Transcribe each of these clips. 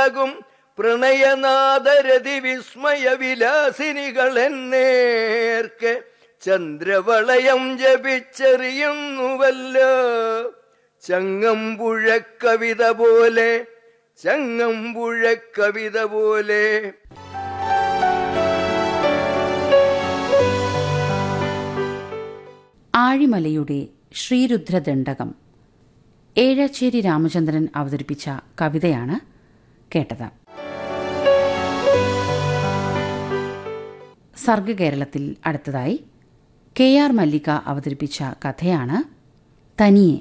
വിളയാകും പ്രണയനാദരതി വിസ്മയ വിലാസിനികൾ എന്നേർക്ക് ചന്ദ്രവളയം ജപിച്ചെറിയുന്നുവല്ലോ ചങ്ങമ്പുഴ കവിത പോലെ ചങ്ങമ്പുഴ കവിത പോലെ ആഴിമലയുടെ ശ്രീരുദ്രദണ്ഡകം ഏഴച്ചേരി രാമചന്ദ്രൻ അവതരിപ്പിച്ച കവിതയാണ് കേട്ടത് സർഗകേരളത്തിൽ അടുത്തതായി കെ ആർ മല്ലിക അവതരിപ്പിച്ച കഥയാണ് തനിയെ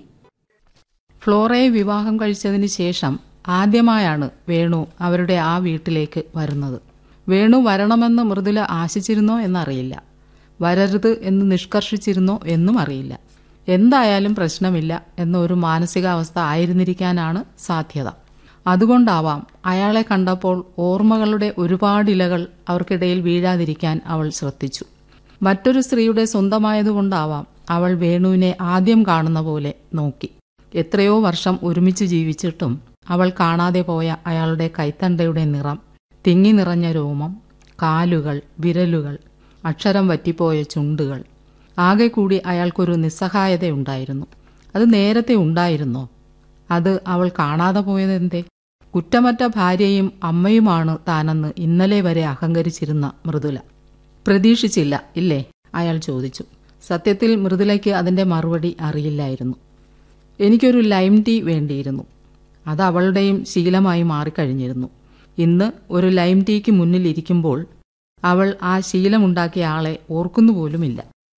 ഫ്ലോറയെ വിവാഹം കഴിച്ചതിന് ശേഷം ആദ്യമായാണ് വേണു അവരുടെ ആ വീട്ടിലേക്ക് വരുന്നത് വേണു വരണമെന്ന് മൃദുല ആശിച്ചിരുന്നോ എന്നറിയില്ല വരരുത് എന്ന് നിഷ്കർഷിച്ചിരുന്നോ എന്നും അറിയില്ല എന്തായാലും പ്രശ്നമില്ല എന്ന ഒരു മാനസികാവസ്ഥ ആയിരുന്നിരിക്കാനാണ് സാധ്യത അതുകൊണ്ടാവാം അയാളെ കണ്ടപ്പോൾ ഓർമ്മകളുടെ ഒരുപാട് ഇലകൾ അവർക്കിടയിൽ വീഴാതിരിക്കാൻ അവൾ ശ്രദ്ധിച്ചു മറ്റൊരു സ്ത്രീയുടെ സ്വന്തമായതുകൊണ്ടാവാം അവൾ വേണുവിനെ ആദ്യം കാണുന്ന പോലെ നോക്കി എത്രയോ വർഷം ഒരുമിച്ച് ജീവിച്ചിട്ടും അവൾ കാണാതെ പോയ അയാളുടെ കൈത്തണ്ടയുടെ നിറം തിങ്ങി നിറഞ്ഞ രോമം കാലുകൾ വിരലുകൾ അക്ഷരം വറ്റിപ്പോയ ചുണ്ടുകൾ ആകെ കൂടി അയാൾക്കൊരു നിസ്സഹായതയുണ്ടായിരുന്നു അത് നേരത്തെ ഉണ്ടായിരുന്നോ അത് അവൾ കാണാതെ പോയതെന്തേ കുറ്റമറ്റ ഭാര്യയും അമ്മയുമാണ് താനെന്ന് ഇന്നലെ വരെ അഹങ്കരിച്ചിരുന്ന മൃദുല പ്രതീക്ഷിച്ചില്ല ഇല്ലേ അയാൾ ചോദിച്ചു സത്യത്തിൽ മൃദുലയ്ക്ക് അതിന്റെ മറുപടി അറിയില്ലായിരുന്നു എനിക്കൊരു ലൈം ടീ വേണ്ടിയിരുന്നു അത് അവളുടെയും ശീലമായി മാറിക്കഴിഞ്ഞിരുന്നു ഇന്ന് ഒരു ലൈം ടീക്ക് മുന്നിൽ ഇരിക്കുമ്പോൾ അവൾ ആ ശീലമുണ്ടാക്കിയ ആളെ ഓർക്കുന്നുപോലുമില്ല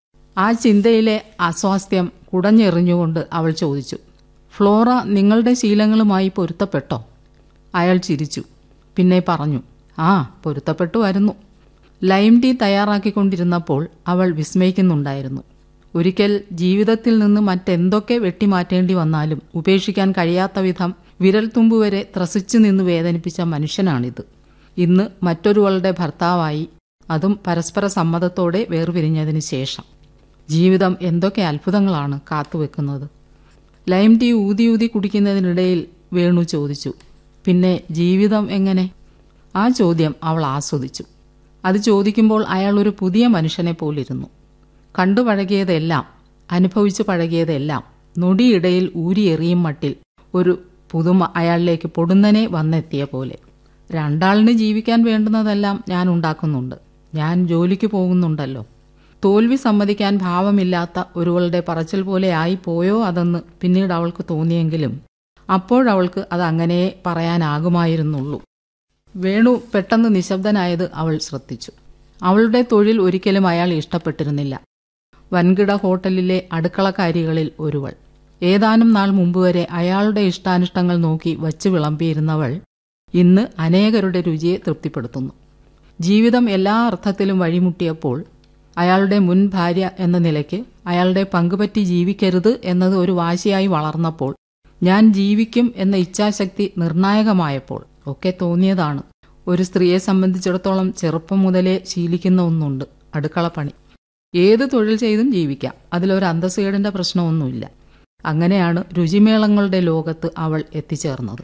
ആ ചിന്തയിലെ അസ്വാസ്ഥ്യം കുടഞ്ഞെറിഞ്ഞുകൊണ്ട് അവൾ ചോദിച്ചു ഫ്ലോറ നിങ്ങളുടെ ശീലങ്ങളുമായി പൊരുത്തപ്പെട്ടോ അയാൾ ചിരിച്ചു പിന്നെ പറഞ്ഞു ആ പൊരുത്തപ്പെട്ടു വരുന്നു ലൈം ടീ തയ്യാറാക്കിക്കൊണ്ടിരുന്നപ്പോൾ അവൾ വിസ്മയിക്കുന്നുണ്ടായിരുന്നു ഒരിക്കൽ ജീവിതത്തിൽ നിന്ന് മറ്റെന്തൊക്കെ വെട്ടിമാറ്റേണ്ടി വന്നാലും ഉപേക്ഷിക്കാൻ കഴിയാത്ത വിധം വിരൽത്തുമ്പ് വരെ ത്രസിച്ചു നിന്ന് വേദനിപ്പിച്ച മനുഷ്യനാണിത് ഇന്ന് മറ്റൊരുവളുടെ ഭർത്താവായി അതും പരസ്പര സമ്മതത്തോടെ വേർപിരിഞ്ഞതിന് ശേഷം ജീവിതം എന്തൊക്കെ അത്ഭുതങ്ങളാണ് കാത്തുവെക്കുന്നത് ലൈം ടീ ഊതി ഊതി കുടിക്കുന്നതിനിടയിൽ വേണു ചോദിച്ചു പിന്നെ ജീവിതം എങ്ങനെ ആ ചോദ്യം അവൾ ആസ്വദിച്ചു അത് ചോദിക്കുമ്പോൾ അയാൾ ഒരു പുതിയ മനുഷ്യനെ പോലിരുന്നു കണ്ടു പഴകിയതെല്ലാം അനുഭവിച്ചു പഴകിയതെല്ലാം നൊടിയിടയിൽ ഊരിയെറിയും മട്ടിൽ ഒരു പുതുമ അയാളിലേക്ക് പൊടുന്നനെ വന്നെത്തിയ പോലെ രണ്ടാളിന് ജീവിക്കാൻ വേണ്ടുന്നതെല്ലാം ഞാൻ ഉണ്ടാക്കുന്നുണ്ട് ഞാൻ ജോലിക്ക് പോകുന്നുണ്ടല്ലോ തോൽവി സമ്മതിക്കാൻ ഭാവമില്ലാത്ത ഒരുവളുടെ പറച്ചിൽ പോലെ ആയി പോയോ അതെന്ന് പിന്നീട് അവൾക്ക് തോന്നിയെങ്കിലും അപ്പോഴവൾക്ക് അത് അങ്ങനെ പറയാനാകുമായിരുന്നുള്ളൂ വേണു പെട്ടെന്ന് നിശബ്ദനായത് അവൾ ശ്രദ്ധിച്ചു അവളുടെ തൊഴിൽ ഒരിക്കലും അയാൾ ഇഷ്ടപ്പെട്ടിരുന്നില്ല വൻകിട ഹോട്ടലിലെ അടുക്കളക്കാരികളിൽ ഒരുവൾ ഏതാനും നാൾ മുമ്പ് വരെ അയാളുടെ ഇഷ്ടാനിഷ്ടങ്ങൾ നോക്കി വച്ചു വിളമ്പിയിരുന്നവൾ ഇന്ന് അനേകരുടെ രുചിയെ തൃപ്തിപ്പെടുത്തുന്നു ജീവിതം എല്ലാ അർത്ഥത്തിലും വഴിമുട്ടിയപ്പോൾ അയാളുടെ മുൻ ഭാര്യ എന്ന നിലയ്ക്ക് അയാളുടെ പങ്കുപറ്റി ജീവിക്കരുത് എന്നത് ഒരു വാശിയായി വളർന്നപ്പോൾ ഞാൻ ജീവിക്കും എന്ന ഇച്ഛാശക്തി നിർണായകമായപ്പോൾ ഒക്കെ തോന്നിയതാണ് ഒരു സ്ത്രീയെ സംബന്ധിച്ചിടത്തോളം ചെറുപ്പം മുതലേ ശീലിക്കുന്ന ഒന്നുണ്ട് അടുക്കളപ്പണി ഏത് തൊഴിൽ ചെയ്തും ജീവിക്കാം അതിലൊരു അന്തസ്സുകേടിന്റെ പ്രശ്നമൊന്നുമില്ല അങ്ങനെയാണ് രുചിമേളങ്ങളുടെ ലോകത്ത് അവൾ എത്തിച്ചേർന്നത്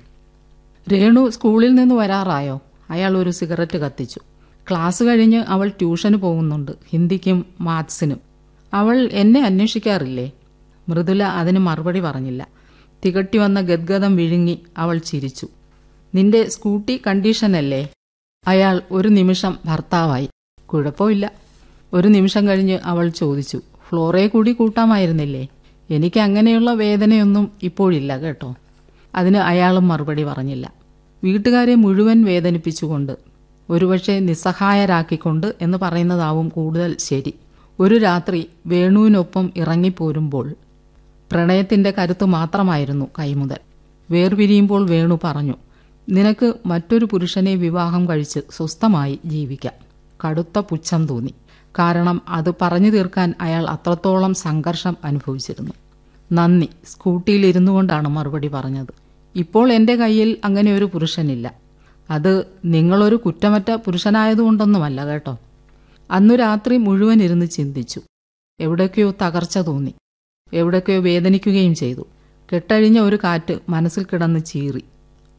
രേണു സ്കൂളിൽ നിന്ന് വരാറായോ അയാൾ ഒരു സിഗരറ്റ് കത്തിച്ചു ക്ലാസ് കഴിഞ്ഞ് അവൾ ട്യൂഷന് പോകുന്നുണ്ട് ഹിന്ദിക്കും മാത്സിനും അവൾ എന്നെ അന്വേഷിക്കാറില്ലേ മൃദുല അതിന് മറുപടി പറഞ്ഞില്ല തികട്ടി വന്ന ഗദ്ഗതം വിഴുങ്ങി അവൾ ചിരിച്ചു നിന്റെ സ്കൂട്ടി കണ്ടീഷനല്ലേ അയാൾ ഒരു നിമിഷം ഭർത്താവായി കുഴപ്പമില്ല ഒരു നിമിഷം കഴിഞ്ഞ് അവൾ ചോദിച്ചു ഫ്ലോറെ കൂടി കൂട്ടാമായിരുന്നില്ലേ എനിക്ക് അങ്ങനെയുള്ള വേദനയൊന്നും ഇപ്പോഴില്ല കേട്ടോ അതിന് അയാളും മറുപടി പറഞ്ഞില്ല വീട്ടുകാരെ മുഴുവൻ വേദനിപ്പിച്ചുകൊണ്ട് ഒരുപക്ഷെ നിസ്സഹായരാക്കിക്കൊണ്ട് എന്ന് പറയുന്നതാവും കൂടുതൽ ശരി ഒരു രാത്രി വേണുവിനൊപ്പം ഇറങ്ങിപ്പോരുമ്പോൾ പ്രണയത്തിന്റെ കരുത്ത് മാത്രമായിരുന്നു കൈമുതൽ വേർപിരിയുമ്പോൾ വേണു പറഞ്ഞു നിനക്ക് മറ്റൊരു പുരുഷനെ വിവാഹം കഴിച്ച് സ്വസ്ഥമായി ജീവിക്കാം കടുത്ത പുച്ഛം തോന്നി കാരണം അത് പറഞ്ഞു തീർക്കാൻ അയാൾ അത്രത്തോളം സംഘർഷം അനുഭവിച്ചിരുന്നു നന്ദി സ്കൂട്ടിയിൽ ഇരുന്നു കൊണ്ടാണ് മറുപടി പറഞ്ഞത് ഇപ്പോൾ എൻ്റെ കയ്യിൽ അങ്ങനെ ഒരു പുരുഷനില്ല അത് നിങ്ങളൊരു കുറ്റമറ്റ പുരുഷനായതുകൊണ്ടൊന്നുമല്ല കേട്ടോ അന്നു രാത്രി മുഴുവൻ ഇരുന്ന് ചിന്തിച്ചു എവിടേക്കോ തകർച്ച തോന്നി എവിടേക്കോ വേദനിക്കുകയും ചെയ്തു കെട്ടഴിഞ്ഞ ഒരു കാറ്റ് മനസ്സിൽ കിടന്ന് ചീറി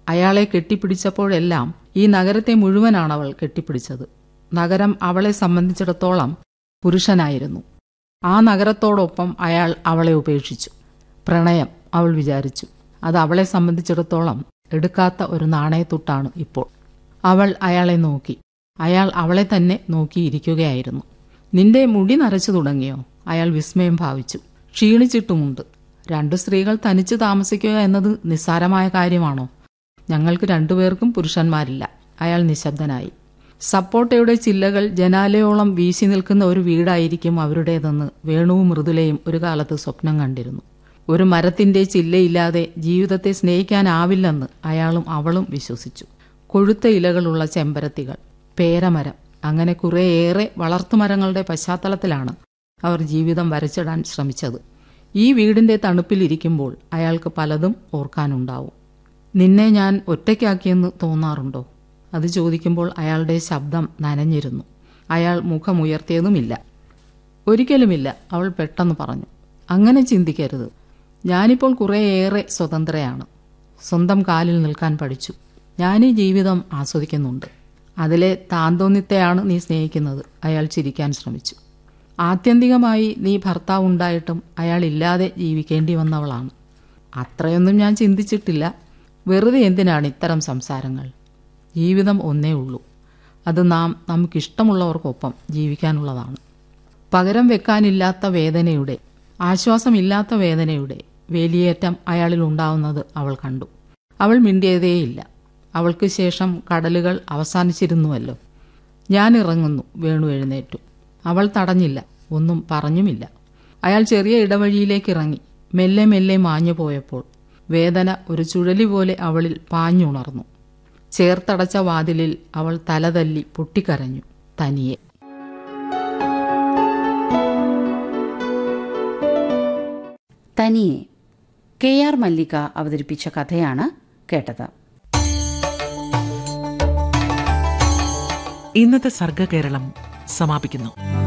അയാളെ കെട്ടിപ്പിടിച്ചപ്പോഴെല്ലാം ഈ നഗരത്തെ മുഴുവനാണ് അവൾ കെട്ടിപ്പിടിച്ചത് നഗരം അവളെ സംബന്ധിച്ചിടത്തോളം പുരുഷനായിരുന്നു ആ നഗരത്തോടൊപ്പം അയാൾ അവളെ ഉപേക്ഷിച്ചു പ്രണയം അവൾ വിചാരിച്ചു അത് അവളെ സംബന്ധിച്ചിടത്തോളം എടുക്കാത്ത ഒരു നാണയത്തുട്ടാണ് ഇപ്പോൾ അവൾ അയാളെ നോക്കി അയാൾ അവളെ തന്നെ നോക്കിയിരിക്കുകയായിരുന്നു നിന്റെ മുടി നരച്ചു തുടങ്ങിയോ അയാൾ വിസ്മയം ഭാവിച്ചു ക്ഷീണിച്ചിട്ടുമുണ്ട് രണ്ടു സ്ത്രീകൾ തനിച്ച് താമസിക്കുക എന്നത് നിസ്സാരമായ കാര്യമാണോ ഞങ്ങൾക്ക് രണ്ടുപേർക്കും പുരുഷന്മാരില്ല അയാൾ നിശബ്ദനായി സപ്പോട്ടയുടെ ചില്ലകൾ ജനാലയോളം വീശി നിൽക്കുന്ന ഒരു വീടായിരിക്കും അവരുടേതെന്ന് വേണുവും മൃദുലയും ഒരു കാലത്ത് സ്വപ്നം കണ്ടിരുന്നു ഒരു മരത്തിന്റെ ചില്ലയില്ലാതെ ജീവിതത്തെ സ്നേഹിക്കാനാവില്ലെന്ന് അയാളും അവളും വിശ്വസിച്ചു കൊഴുത്ത ഇലകളുള്ള ചെമ്പരത്തികൾ പേരമരം അങ്ങനെ കുറേയേറെ വളർത്തുമരങ്ങളുടെ പശ്ചാത്തലത്തിലാണ് അവർ ജീവിതം വരച്ചിടാൻ ശ്രമിച്ചത് ഈ വീടിന്റെ തണുപ്പിലിരിക്കുമ്പോൾ അയാൾക്ക് പലതും ഓർക്കാനുണ്ടാവും നിന്നെ ഞാൻ ഒറ്റയ്ക്കാക്കിയെന്ന് തോന്നാറുണ്ടോ അത് ചോദിക്കുമ്പോൾ അയാളുടെ ശബ്ദം നനഞ്ഞിരുന്നു അയാൾ മുഖമുയർത്തിയതുമില്ല ഒരിക്കലുമില്ല അവൾ പെട്ടെന്ന് പറഞ്ഞു അങ്ങനെ ചിന്തിക്കരുത് ഞാനിപ്പോൾ കുറേയേറെ സ്വതന്ത്രയാണ് സ്വന്തം കാലിൽ നിൽക്കാൻ പഠിച്ചു ഞാൻ ഈ ജീവിതം ആസ്വദിക്കുന്നുണ്ട് അതിലെ താന്തോന്നിത്തെയാണ് നീ സ്നേഹിക്കുന്നത് അയാൾ ചിരിക്കാൻ ശ്രമിച്ചു ആത്യന്തികമായി നീ ഭർത്താവ് ഉണ്ടായിട്ടും അയാൾ ഇല്ലാതെ ജീവിക്കേണ്ടി വന്നവളാണ് അത്രയൊന്നും ഞാൻ ചിന്തിച്ചിട്ടില്ല വെറുതെ എന്തിനാണ് ഇത്തരം സംസാരങ്ങൾ ജീവിതം ഒന്നേ ഉള്ളൂ അത് നാം നമുക്കിഷ്ടമുള്ളവർക്കൊപ്പം ജീവിക്കാനുള്ളതാണ് പകരം വെക്കാനില്ലാത്ത വേദനയുടെ ആശ്വാസമില്ലാത്ത വേദനയുടെ വേലിയേറ്റം അയാളിൽ ഉണ്ടാവുന്നത് അവൾ കണ്ടു അവൾ മിണ്ടിയതേയില്ല അവൾക്ക് ശേഷം കടലുകൾ അവസാനിച്ചിരുന്നുവല്ലോ ഞാൻ ഇറങ്ങുന്നു വേണു എഴുന്നേറ്റു അവൾ തടഞ്ഞില്ല ഒന്നും പറഞ്ഞുമില്ല അയാൾ ചെറിയ ഇടവഴിയിലേക്ക് ഇറങ്ങി മെല്ലെ മെല്ലെ മാഞ്ഞു പോയപ്പോൾ വേദന ഒരു ചുഴലി പോലെ അവളിൽ പാഞ്ഞുണർന്നു ചേർത്തടച്ച വാതിലിൽ അവൾ തലതല്ലി പൊട്ടിക്കരഞ്ഞു തനിയെ തനിയെ കെ ആർ മല്ലിക അവതരിപ്പിച്ച കഥയാണ് കേട്ടത് ഇന്നത്തെ സർഗകേരളം സമാപിക്കുന്നു